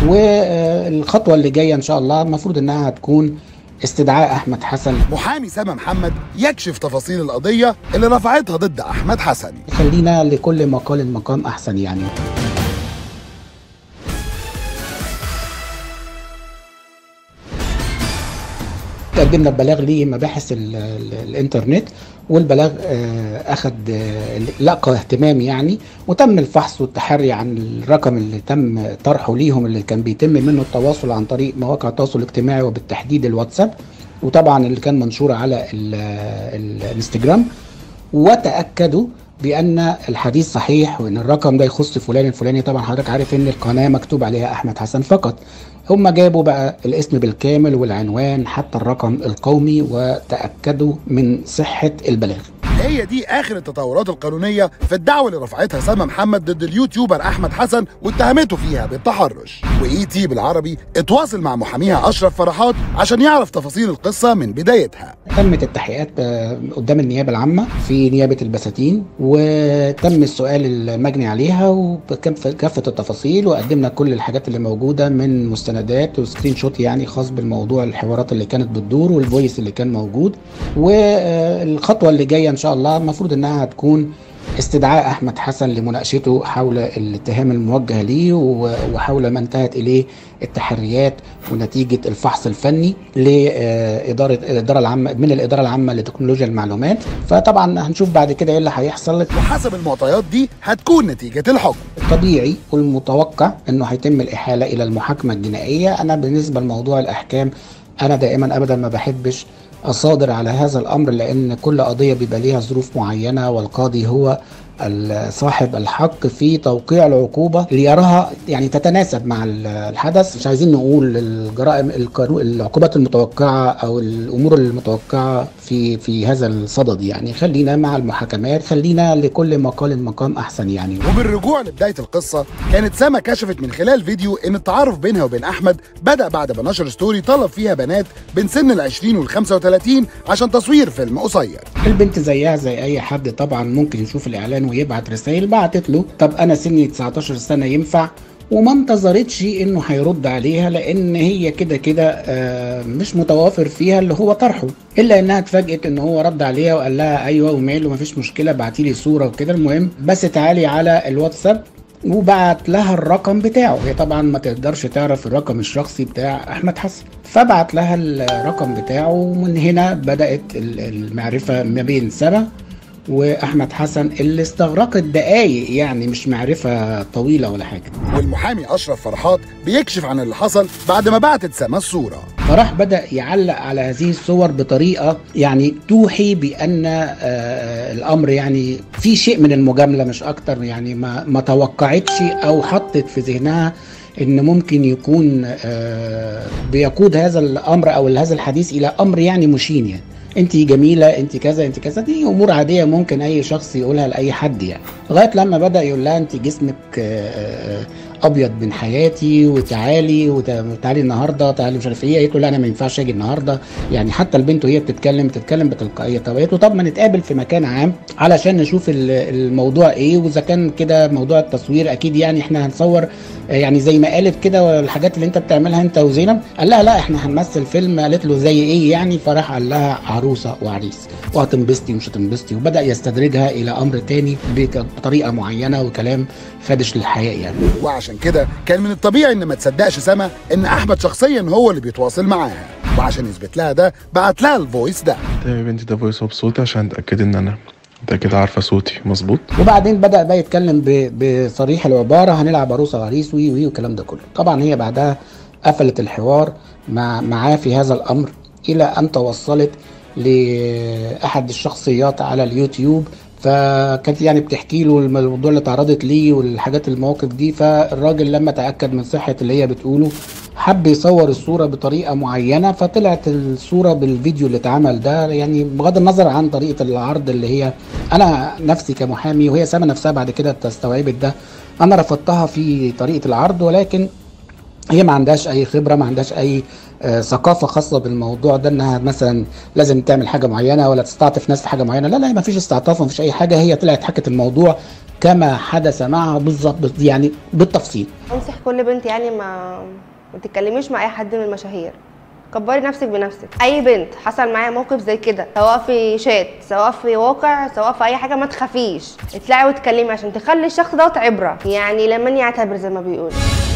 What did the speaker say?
والخطوه اللي جايه ان شاء الله المفروض انها هتكون استدعاء احمد حسن محامي سما محمد يكشف تفاصيل القضيه اللي رفعتها ضد احمد حسن خلينا لكل مقال مقام احسن يعني قدمنا ببلاغ لمباحث ال- ال- الانترنت والبلاغ آه، اخذ آه، لقى اهتمام يعني وتم الفحص والتحري عن الرقم اللي تم طرحه ليهم اللي كان بيتم منه التواصل عن طريق مواقع التواصل الاجتماعي وبالتحديد الواتساب وطبعا اللي كان منشور على ال- ال- الانستجرام وتاكدوا بان الحديث صحيح وان الرقم ده يخص فلان الفلاني طبعا حضرتك عارف ان القناه مكتوب عليها احمد حسن فقط هم جابوا بقى الاسم بالكامل والعنوان حتى الرقم القومي وتاكدوا من صحه البلاغ هي دي اخر التطورات القانونيه في الدعوه اللي رفعتها سما محمد ضد اليوتيوبر احمد حسن واتهمته فيها بالتحرش واي تي بالعربي اتواصل مع محاميها اشرف فرحات عشان يعرف تفاصيل القصه من بدايتها تمت التحقيقات آه، قدام النيابه العامه في نيابه البساتين وتم السؤال المجني عليها وكافه التفاصيل وقدمنا كل الحاجات اللي موجوده من مستندات وسكرين شوت يعني خاص بالموضوع الحوارات اللي كانت بتدور والفويس اللي كان موجود والخطوه اللي جايه ان شاء الله المفروض انها هتكون استدعاء احمد حسن لمناقشته حول الاتهام الموجه ليه و- وحول ما انتهت اليه التحريات ونتيجه الفحص الفني لاداره الاداره العامه من الاداره العامه لتكنولوجيا المعلومات فطبعا هنشوف بعد كده ايه اللي هيحصل وحسب المعطيات دي هتكون نتيجه الحكم الطبيعي والمتوقع انه هيتم الاحاله الى المحاكمه الجنائيه انا بالنسبه لموضوع الاحكام انا دائما ابدا ما بحبش اصادر على هذا الامر لان كل قضيه بيبقى ليها ظروف معينه والقاضي هو ال- صاحب الحق في توقيع العقوبه اللي يراها يعني تتناسب مع ال- الحدث مش عايزين نقول الجرائم القانون- العقوبات المتوقعه او الامور المتوقعه في في هذا الصدد يعني خلينا مع المحاكمات خلينا لكل مقال مقام احسن يعني وبالرجوع لبدايه القصه كانت سما كشفت من خلال فيديو ان التعارف بينها وبين احمد بدا بعد ما نشر ستوري طلب فيها بنات بين سن ال 20 وال 35 عشان تصوير فيلم قصير البنت زيها زي اي حد طبعا ممكن يشوف الاعلان ويبعت رسائل بعتت له طب انا سني 19 سنه ينفع وما انتظرتش انه هيرد عليها لان هي كده كده آه، مش متوافر فيها اللي هو طرحه الا انها اتفاجئت ان هو رد عليها وقال لها ايوه وماله مفيش مشكله بعتي لي صوره وكده المهم بس تعالي على الواتساب وبعت لها الرقم بتاعه هي طبعا ما تقدرش تعرف الرقم الشخصي بتاع احمد حسن فبعت لها الرقم بتاعه ومن هنا بدات ال- المعرفه ما بين سما واحمد حسن اللي استغرقت دقايق يعني مش معرفه طويله ولا حاجه والمحامي اشرف فرحات بيكشف عن اللي حصل بعد ما بعتت سما الصوره فراح بدا يعلق على هذه الصور بطريقه يعني توحي بان آه، الامر يعني في شيء من المجامله مش اكتر يعني ما ما توقعتش او حطت في ذهنها ان ممكن يكون آه، بيقود هذا الامر او هذا الحديث الى امر يعني مشين يعني انت جميله انت كذا انت كذا دي امور عاديه ممكن اي شخص يقولها لاي حد يعني لغايه لما بدا يقول لها انت جسمك آه، آه، ابيض من حياتي وتعالي وت- وتعالي النهارده تعالي مش عارف ايه قالت له لا انا ما ينفعش اجي النهارده يعني حتى البنت وهي بتتكلم بتتكلم بتلقائيه طب قالت له طب ما نتقابل في مكان عام علشان نشوف ال- الموضوع ايه واذا كان كده موضوع التصوير اكيد يعني احنا هنصور آه، يعني زي ما قالت كده الحاجات اللي انت بتعملها انت وزينب قال لها لا احنا هنمثل فيلم قالت له زي ايه يعني فراح قال لها عروسه وعريس وهتنبسطي ومش هتنبسطي وبدا يستدرجها الى امر تاني بك- بطريقه معينه وكلام خادش للحياء يعني وعشان كده كان من الطبيعي ان ما تصدقش سما ان احمد شخصيا هو اللي بيتواصل معاها وعشان يثبت لها ده بعت لها الفويس ده ده يا بنتي ده فويس هو بصوتي عشان اتاكد ان انا انت كده عارفه صوتي مظبوط وبعدين بدا بقى يتكلم ب- بصريح العباره هنلعب عروسه وعريس وي وي والكلام ده كله طبعا هي بعدها قفلت الحوار مع معاه في هذا الامر الى ان توصلت لاحد الشخصيات على اليوتيوب فكانت يعني بتحكي له الموضوع اللي تعرضت ليه والحاجات المواقف دي فالراجل لما تاكد من صحه اللي هي بتقوله حب يصور الصوره بطريقه معينه فطلعت الصوره بالفيديو اللي اتعمل ده يعني بغض النظر عن طريقه العرض اللي هي انا نفسي كمحامي وهي سما نفسها بعد كده استوعبت ده انا رفضتها في طريقه العرض ولكن هي ما عندهاش اي خبره ما عندهاش اي آه، ثقافه خاصه بالموضوع ده انها مثلا لازم تعمل حاجه معينه ولا تستعطف ناس في حاجه معينه لا لا ما فيش استعطاف ما فيش اي حاجه هي طلعت حكت الموضوع كما حدث معها بالظبط يعني بالتفصيل انصح كل بنت يعني ما ما تتكلميش مع اي حد من المشاهير كبري نفسك بنفسك اي بنت حصل معايا موقف زي كده سواء في شات سواء في واقع سواء في اي حاجه ما تخافيش اطلعي واتكلمي عشان تخلي الشخص دوت عبره يعني لمن يعتبر زي ما بيقول